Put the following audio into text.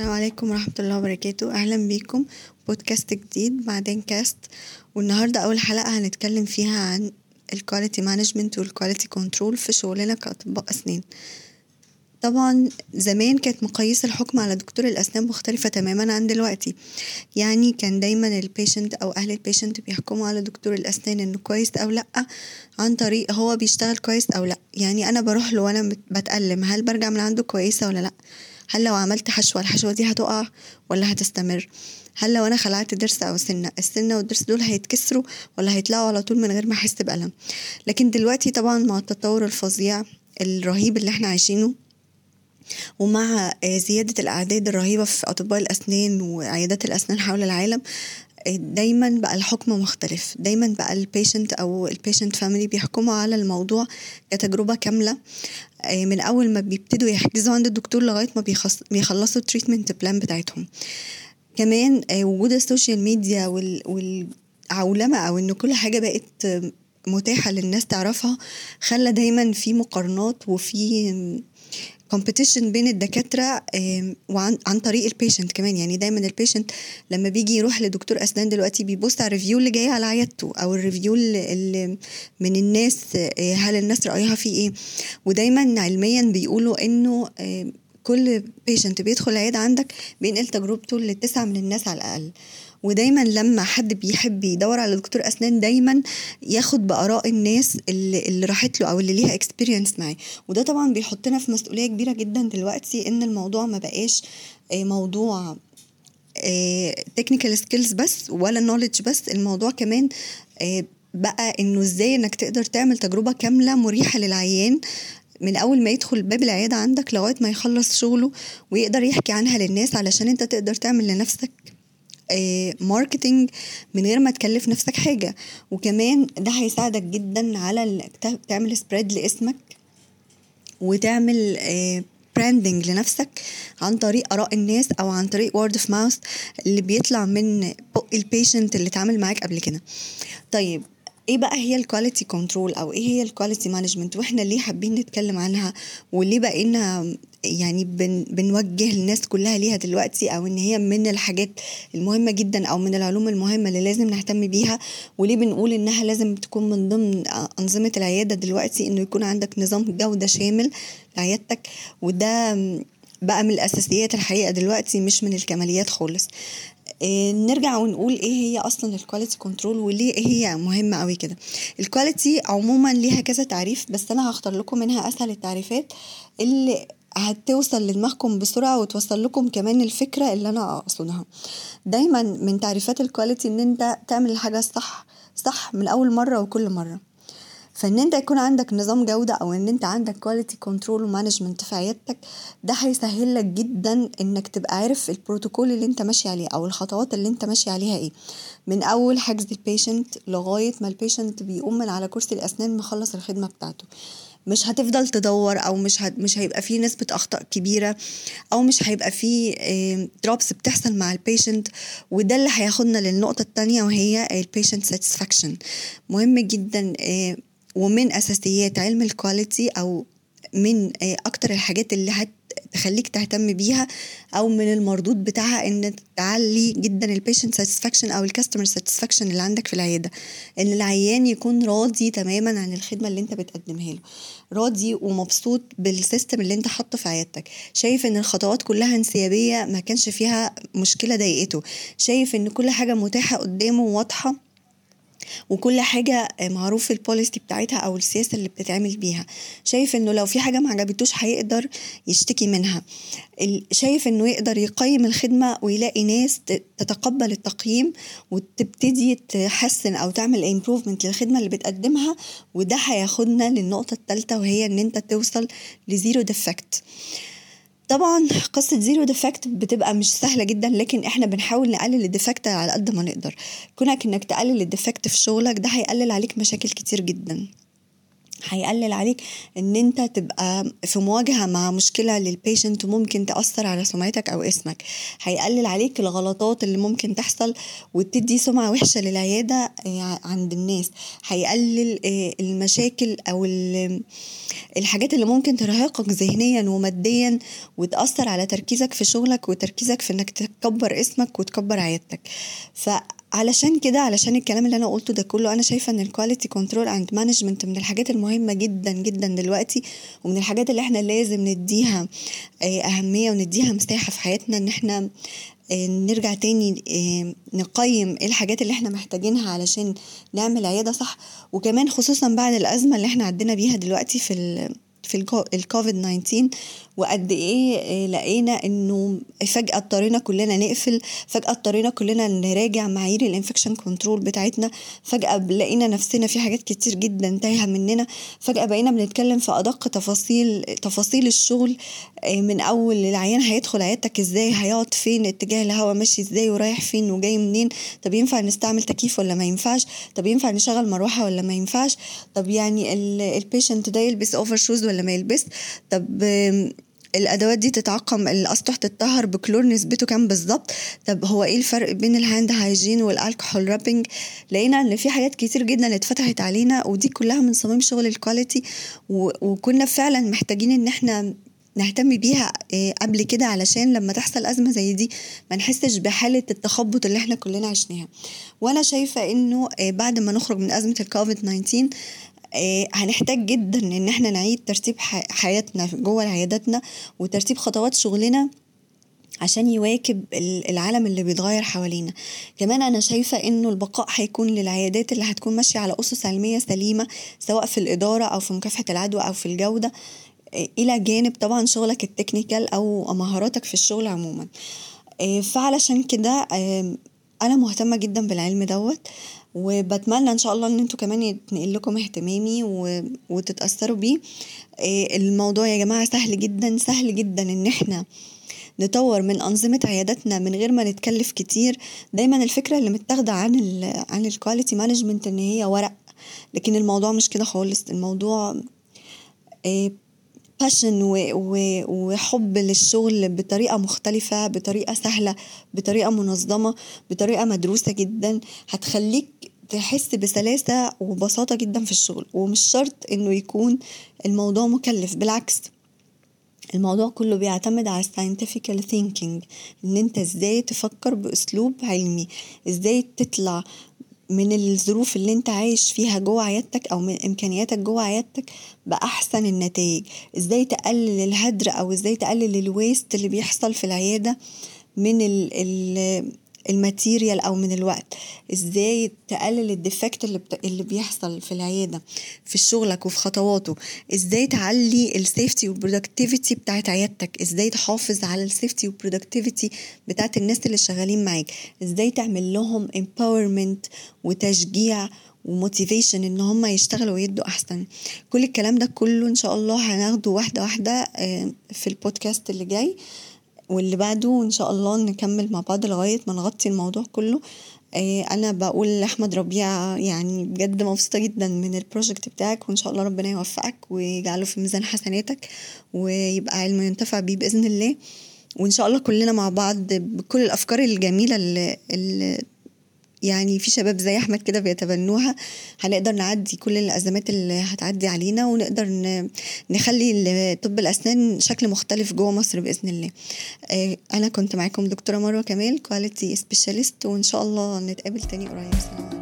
السلام عليكم ورحمة الله وبركاته أهلا بيكم بودكاست جديد بعدين كاست والنهاردة أول حلقة هنتكلم فيها عن الكواليتي مانجمنت والكواليتي كنترول في شغلنا كأطباء أسنان طبعا زمان كانت مقاييس الحكم على دكتور الأسنان مختلفة تماما عن دلوقتي يعني كان دايما البيشنت أو أهل البيشنت بيحكموا على دكتور الأسنان إنه كويس أو لأ عن طريق هو بيشتغل كويس أو لأ يعني أنا بروح له وأنا بتألم هل برجع من عنده كويسة ولا لأ هل لو عملت حشوة الحشوة دي هتقع ولا هتستمر هل لو انا خلعت ضرس او سنه السنه والضرس دول هيتكسروا ولا هيطلعوا على طول من غير ما احس بالم لكن دلوقتي طبعا مع التطور الفظيع الرهيب اللي احنا عايشينه ومع زيادة الأعداد الرهيبة في أطباء الأسنان وعيادات الأسنان حول العالم دايما بقى الحكم مختلف دايما بقى البيشنت او البيشنت فاميلي بيحكموا على الموضوع كتجربه كامله من اول ما بيبتدوا يحجزوا عند الدكتور لغايه ما بيخلصوا التريتمنت بلان بتاعتهم كمان وجود السوشيال ميديا والعولمه او ان كل حاجه بقت متاحه للناس تعرفها خلى دايما في مقارنات وفي كومبيتيشن بين الدكاتره وعن عن طريق البيشنت كمان يعني دايما البيشنت لما بيجي يروح لدكتور اسنان دلوقتي بيبص على الريفيو اللي جاي على عيادته او الريفيو اللي من الناس هل الناس رايها فيه ايه ودايما علميا بيقولوا انه كل بيشنت بيدخل العياده عندك بينقل تجربته لتسعه من الناس على الاقل ودايما لما حد بيحب يدور على دكتور اسنان دايما ياخد باراء الناس اللي, اللي راحت له او اللي ليها اكسبيرينس معاه وده طبعا بيحطنا في مسؤوليه كبيره جدا دلوقتي ان الموضوع ما بقاش موضوع تكنيكال سكيلز بس ولا نوليدج بس الموضوع كمان بقى انه ازاي انك تقدر تعمل تجربه كامله مريحه للعيان من اول ما يدخل باب العياده عندك لغايه ما يخلص شغله ويقدر يحكي عنها للناس علشان انت تقدر تعمل لنفسك ماركتينج من غير ما تكلف نفسك حاجه وكمان ده هيساعدك جدا على انك تعمل سبريد لاسمك وتعمل براندنج لنفسك عن طريق اراء الناس او عن طريق وورد اوف ماوث اللي بيطلع من بق البيشنت اللي اتعامل معاك قبل كده طيب ايه بقى هي الكواليتي كنترول او ايه هي الكواليتي مانجمنت واحنا ليه حابين نتكلم عنها وليه بقينا يعني بن بنوجه الناس كلها ليها دلوقتي او ان هي من الحاجات المهمه جدا او من العلوم المهمه اللي لازم نهتم بيها وليه بنقول انها لازم تكون من ضمن انظمه العياده دلوقتي انه يكون عندك نظام جوده شامل لعيادتك وده بقى من الاساسيات الحقيقه دلوقتي مش من الكماليات خالص نرجع ونقول ايه هي اصلا الكواليتي كنترول وليه ايه هي مهمه قوي كده الكواليتي عموما ليها كذا تعريف بس انا هختار لكم منها اسهل التعريفات اللي هتوصل لدماغكم بسرعه وتوصل لكم كمان الفكره اللي انا اقصدها دايما من تعريفات الكواليتي ان انت تعمل الحاجه الصح صح من اول مره وكل مره فان انت يكون عندك نظام جوده او ان انت عندك كواليتي كنترول ومانجمنت في عيادتك ده هيسهل لك جدا انك تبقى عارف البروتوكول اللي انت ماشي عليه او الخطوات اللي انت ماشي عليها ايه من اول حجز البيشنت لغايه ما البيشنت بيقوم من على كرسي الاسنان مخلص الخدمه بتاعته مش هتفضل تدور او مش هت مش هيبقى فيه نسبه اخطاء كبيره او مش هيبقى فيه دروبس بتحصل مع البيشنت وده اللي هياخدنا للنقطه الثانيه وهي البيشنت ساتسفاكشن مهم جدا ومن اساسيات علم الكواليتي او من اكتر الحاجات اللي هتخليك تهتم بيها او من المردود بتاعها ان تعلي جدا البيشنت ساتسفاكشن او الكاستمر ساتسفاكشن اللي عندك في العياده ان العيان يكون راضي تماما عن الخدمه اللي انت بتقدمها له راضي ومبسوط بالسيستم اللي انت حاطه في عيادتك شايف ان الخطوات كلها انسيابيه ما كانش فيها مشكله ضايقته شايف ان كل حاجه متاحه قدامه واضحه وكل حاجة معروف البوليسي بتاعتها أو السياسة اللي بتتعمل بيها شايف إنه لو في حاجة ما عجبتوش هيقدر يشتكي منها شايف إنه يقدر يقيم الخدمة ويلاقي ناس تتقبل التقييم وتبتدي تحسن أو تعمل امبروفمنت للخدمة اللي بتقدمها وده هياخدنا للنقطة الثالثة وهي إن أنت توصل لزيرو ديفكت طبعا قصة زيرو ديفكت بتبقى مش سهلة جدا لكن احنا بنحاول نقلل الديفكت على قد ما نقدر كونك انك تقلل الديفكت في شغلك ده هيقلل عليك مشاكل كتير جدا هيقلل عليك ان انت تبقى في مواجهه مع مشكله للبيشنت وممكن تاثر على سمعتك او اسمك هيقلل عليك الغلطات اللي ممكن تحصل وتدي سمعه وحشه للعياده آه، عند الناس هيقلل آه، المشاكل او الحاجات اللي ممكن ترهقك ذهنيا وماديا وتاثر على تركيزك في شغلك وتركيزك في انك تكبر اسمك وتكبر عيادتك ف علشان كده علشان الكلام اللي انا قلته ده كله انا شايفه ان الكواليتي كنترول اند مانجمنت من الحاجات المهمه جدا جدا دلوقتي ومن الحاجات اللي احنا لازم نديها آه، اهميه ونديها مساحه في حياتنا ان احنا آه، نرجع تاني آه، نقيم ايه الحاجات اللي احنا محتاجينها علشان نعمل عياده صح وكمان خصوصا بعد الازمه اللي احنا عدينا بيها دلوقتي في في الكوفيد 19 وقد ايه آه، لقينا انه فجاه اضطرينا كلنا نقفل فجاه اضطرينا كلنا نراجع معايير الانفكشن كنترول بتاعتنا فجاه لقينا نفسنا في حاجات كتير جدا تايهه مننا فجاه بقينا بنتكلم في ادق تفاصيل تفاصيل الشغل آه، من اول العيان هيدخل عيادتك ازاي هيقعد فين اتجاه الهواء ماشي ازاي ورايح فين وجاي منين طب ينفع نستعمل تكييف ولا ما ينفعش طب ينفع نشغل مروحه ولا ما ينفعش طب يعني البيشنت ده يلبس اوفر شوز ولا ما يلبس طب الادوات دي تتعقم الاسطح تتطهر بكلور نسبته كام بالظبط طب هو ايه الفرق بين الهاند هايجين والالكحول رابنج لقينا ان في حاجات كتير جدا اتفتحت علينا ودي كلها من صميم شغل الكواليتي وكنا فعلا محتاجين ان احنا نهتم بيها آه، قبل كده علشان لما تحصل أزمة زي دي ما نحسش بحالة التخبط اللي احنا كلنا عشناها وأنا شايفة إنه آه، بعد ما نخرج من أزمة الكوفيد 19 آه، هنحتاج جدا ان احنا نعيد ترتيب حياتنا جوه عياداتنا وترتيب خطوات شغلنا عشان يواكب العالم اللي بيتغير حوالينا كمان انا شايفه انه البقاء هيكون للعيادات اللي هتكون ماشيه على اسس علميه سليمه سواء في الاداره او في مكافحه العدوى او في الجوده آه، الى جانب طبعا شغلك التكنيكال او مهاراتك في الشغل عموما آه، فعلشان كده انا مهتمه جدا بالعلم دوت وبتمنى ان شاء الله ان انتوا كمان يتنقل لكم اهتمامي و... وتتاثروا بيه آه، الموضوع يا جماعه سهل جدا سهل جدا ان احنا نطور من أنظمة عياداتنا من غير ما نتكلف كتير دايما الفكرة اللي متاخدة عن ال عن الكواليتي مانجمنت إن هي ورق لكن الموضوع مش كده خالص الموضوع باشن آه، وحب للشغل بطريقة مختلفة بطريقة سهلة بطريقة منظمة بطريقة مدروسة جدا هتخليك تحس بسلاسة وبساطة جدا في الشغل ومش شرط انه يكون الموضوع مكلف بالعكس الموضوع كله بيعتمد على scientific thinking ان انت ازاي تفكر باسلوب علمي ازاي تطلع من الظروف اللي انت عايش فيها جوه عيادتك او من امكانياتك جوه عيادتك باحسن النتائج ازاي تقلل الهدر او ازاي تقلل الويست اللي بيحصل في العياده من ال ال الماتيريال او من الوقت ازاي تقلل الديفكت اللي, بت... اللي بيحصل في العياده في شغلك وفي خطواته ازاي تعلي السيفتي والبرودكتيفيتي بتاعت عيادتك ازاي تحافظ على السيفتي والبرودكتيفيتي بتاعت الناس اللي شغالين معاك ازاي تعمل لهم empowerment وتشجيع وموتيفيشن ان هم يشتغلوا ويدوا احسن كل الكلام ده كله ان شاء الله هناخده واحده واحده آه، في البودكاست اللي جاي واللي بعده ان شاء الله نكمل مع بعض لغايه ما نغطي الموضوع كله آه، انا بقول لاحمد ربيع يعني بجد مبسوطه جدا من البروجكت بتاعك وان شاء الله ربنا يوفقك ويجعله في ميزان حسناتك ويبقى علم ينتفع بيه باذن الله وان شاء الله كلنا مع بعض بكل الافكار الجميله اللي, اللي يعني في شباب زي احمد كده بيتبنوها هنقدر نعدي كل الازمات اللي هتعدي علينا ونقدر نخلي طب الاسنان شكل مختلف جوه مصر باذن الله آه، انا كنت معاكم دكتوره مروه كمال كواليتي سبيشاليست وان شاء الله نتقابل تاني قريب سلام